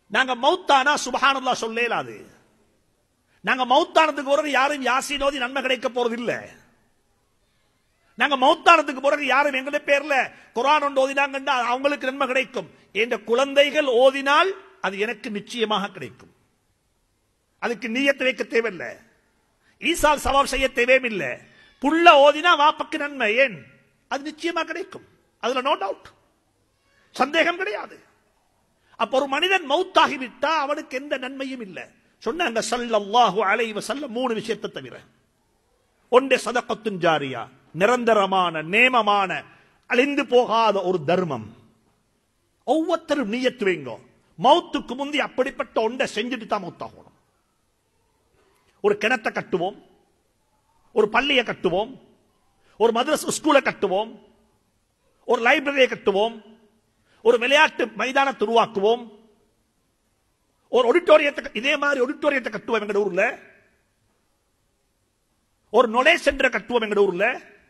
நாங்க மௌத்தானா சுபஹானல்லா சொல்லேலாது நாங்க மௌத்தானதுக்கு பிறகு யாரும் யாசின் ஓதி நன்மை கிடைக்க போறது இல்ல நாங்க மௌத்தானதுக்கு பிறகு யாரும் எங்களுடைய பேர்ல குரான் ஒன்று ஓதினாங்கன்னா அவங்களுக்கு நன்மை கிடைக்கும் என்ற குழந்தைகள் ஓதினால் அது எனக்கு நிச்சயமாக கிடைக்கும் அதுக்கு நீயத்தை வைக்க தேவையில்லை ஈசால் சவாப் செய்ய தேவையில்லை புள்ள ஓதினா வாப்பக்கு நன்மை ஏன் அது நிச்சயமா கிடைக்கும் அதுல நோ டவுட் சந்தேகம் கிடையாது அப்ப ஒரு மனிதன் மௌத்தாகிவிட்டா அவனுக்கு எந்த நன்மையும் இல்லை சொன்னாங்க ஸல்லல்லாஹு அலைஹி வஸல்லம் மூணு விஷயத்தை தவிர ஒன்றே சதகத்துன் ஜாரியா நிரந்தரமான நேமமான அழிந்து போகாத ஒரு தர்மம் ஒவ்வொருத்தரும் நீயத்து வைங்க மௌத்துக்கு முந்தி அப்படிப்பட்ட ஒன்றை செஞ்சுட்டு தான் மௌத்தாகணும் ஒரு கிணத்தை கட்டுவோம் ஒரு பள்ளியை கட்டுவோம் ஒரு மദ്രസ ஸ்கூலை கட்டுவோம் ஒரு லைப்ரரியை கட்டுவோம் ஒரு விளையாட்டு மைதானத்தை உருவாக்குவோம் ஒரு ஆடிட்டோரியத்தை இதே மாதிரி ஆடிட்டோரியத்தை கட்டுவோம் எங்க ஊர்ல ஒரு நொலே சென்டரை கட்டுவோம் எங்க ஊர்ல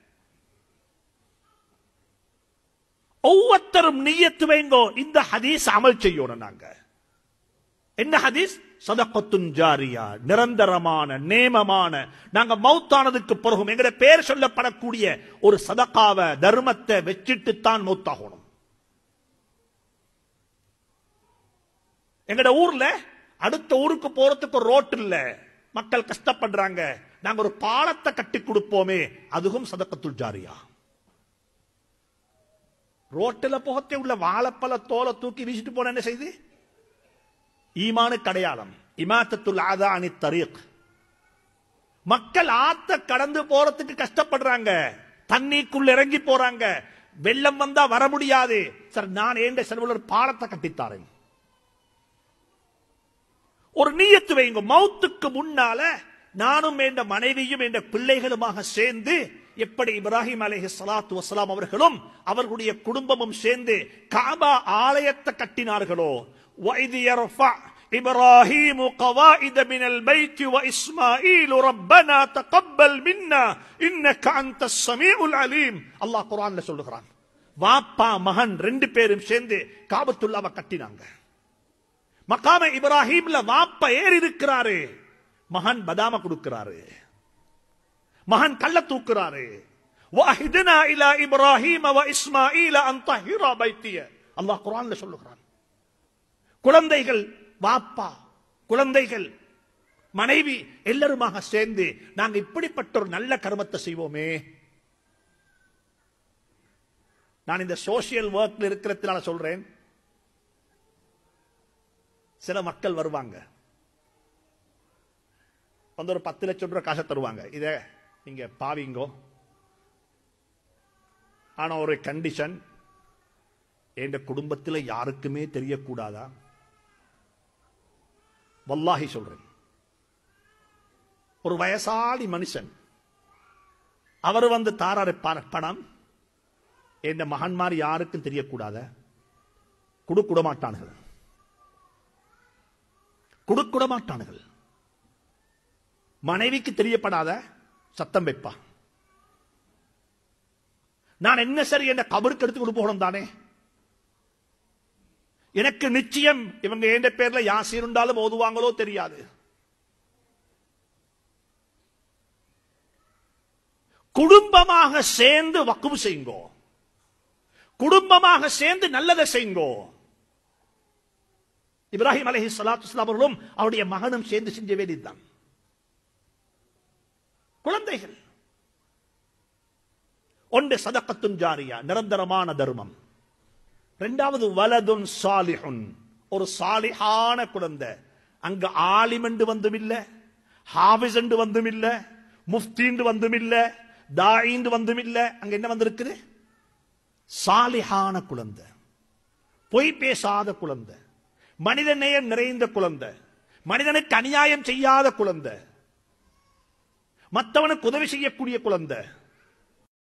ஒவ்வொருத்தரும் நீயத்து வைங்கோ இந்த ஹதீஸ் அமல் செய்யணும் நாங்க என்ன ஹதீஸ் சதகத்துன் ஜாரியா நிரந்தரமான நேமமான நாங்க மௌத்தானதுக்கு பிறகும் எங்கட பேர் சொல்லப்படக்கூடிய ஒரு சதகாவ தர்மத்தை வச்சிட்டு தான் மௌத்தாகணும் எங்கட ஊர்ல அடுத்த ஊருக்கு போறதுக்கு ஒரு ரோட் இல்ல மக்கள் கஷ்டப்படுறாங்க நாங்க ஒரு பாலத்தை கட்டி கொடுப்போமே அதுவும் சதக்கத்துல் ஜாரியா ரோட்டில் போகத்தே உள்ள வாழைப்பழ தோலை தூக்கி வீசிட்டு போன என்ன செய்து ஈமானுக்கு அடையாளம் இமாத்தத்துல் ஆதா அணி தரீக் மக்கள் ஆத்த கடந்து போறதுக்கு கஷ்டப்படுறாங்க தண்ணிக்குள்ள இறங்கி போறாங்க வெள்ளம் வந்தா வர முடியாது சார் நான் ஏண்ட செலவுல ஒரு பாலத்தை கட்டித்தாரேன் ஒரு நீயத்து வைங்க மௌத்துக்கு முன்னால நானும் என்ற மனைவியும் என்ற பிள்ளைகளுமாக சேர்ந்து எப்படி இப்ராஹிம் அலைஹி ஸலாத்து வஸலாம் அவர்களும் அவர்களுடைய குடும்பமும் சேர்ந்து காபா ஆலயத்தை கட்டினார்களோ وَإِذْ يَرْفَعْ إِبْرَاهِيمُ قَوَائِدَ مِنَ الْبَيْتِ وَإِسْمَاعِيلُ رَبَّنَا تَقَبَّلْ مِنَّا إِنَّكَ أَنْتَ السَّمِيعُ الْعَلِيمُ அல்லாஹ் குர்ஆன்ல சொல்லுகிறான் வாப்பா மகன் ரெண்டு பேரும் சேர்ந்து காபத்துல்லாவை கட்டினாங்க மக்காம இப்ராஹிம்ல வாப்ப ஏறி இருக்கிறாரு மகன் பதாம கொடுக்கிறாரு மகன் கள்ள தூக்குறாரு வாஹிதுனா இலா இப்ராஹிம் வ இஸ்மாஈல அன் தஹிரா பைத்திய அல்லாஹ் குர்ஆன்ல சொல்லுகிறான் குழந்தைகள் வாப்பா குழந்தைகள் மனைவி எல்லாருமாக சேர்ந்து நாங்க இப்படிப்பட்ட ஒரு நல்ல கர்மத்தை செய்வோமே நான் இந்த சோசியல் ஒர்க்ல இருக்கிறதுனால சொல்றேன் சில மக்கள் வருவாங்க வந்து ஒரு பத்து லட்சம் ரூபாய் காசை தருவாங்க இத நீங்க பாவிங்கோ ஆனா ஒரு கண்டிஷன் என் குடும்பத்தில் யாருக்குமே தெரியக்கூடாதா வல்லாஹி சொல்றேன் ஒரு வயசாளி மனுஷன் அவர் வந்து தாராரு ப- பணம் என் மகன்மார் யாருக்கும் தெரியக்கூடாத கொடுக்கூட மாட்டானுகள் கொடுக்கூட மாட்டானுகள் மனைவிக்கு தெரியப்படாத சத்தம் வைப்பா நான் என்ன சரி என்ன கபருக்கு எடுத்து கொண்டு போகணும் தானே எனக்கு நிச்சயம் இவங்க எந்த பேர்ல யாசீர் இருந்தாலும் ஓதுவாங்களோ தெரியாது குடும்பமாக சேர்ந்து வக்குவு செய்யுங்கோ குடும்பமாக சேர்ந்து நல்லதை செய்யுங்கோ இப்ராஹிம் அலைஹி ஸலாத்து அவர்களும் அவருடைய மகனும் சேர்ந்து செஞ்ச வேண்டியதுதான் குழந்தைகள் ஒன்று சதக்கத்துன் ஜாரியா நிரந்தரமான தர்மம் இரண்டாவது வலதுன் சாலிஹுன் ஒரு சாலிஹான குழந்தை அங்க ஆலிம் என்று வந்தும் இல்ல ஹாபிஸ் என்று வந்தும் இல்ல முஃப்தீண்டு வந்தும் இல்ல தாயிண்டு வந்தும் இல்ல அங்க என்ன வந்திருக்குது சாலிஹான குழந்தை பொய் பேசாத குழந்தை மனித நேயம் நிறைந்த குழந்தை மனிதனுக்கு அநியாயம் செய்யாத குழந்தை மற்றவனுக்கு உதவி செய்யக்கூடிய குழந்தை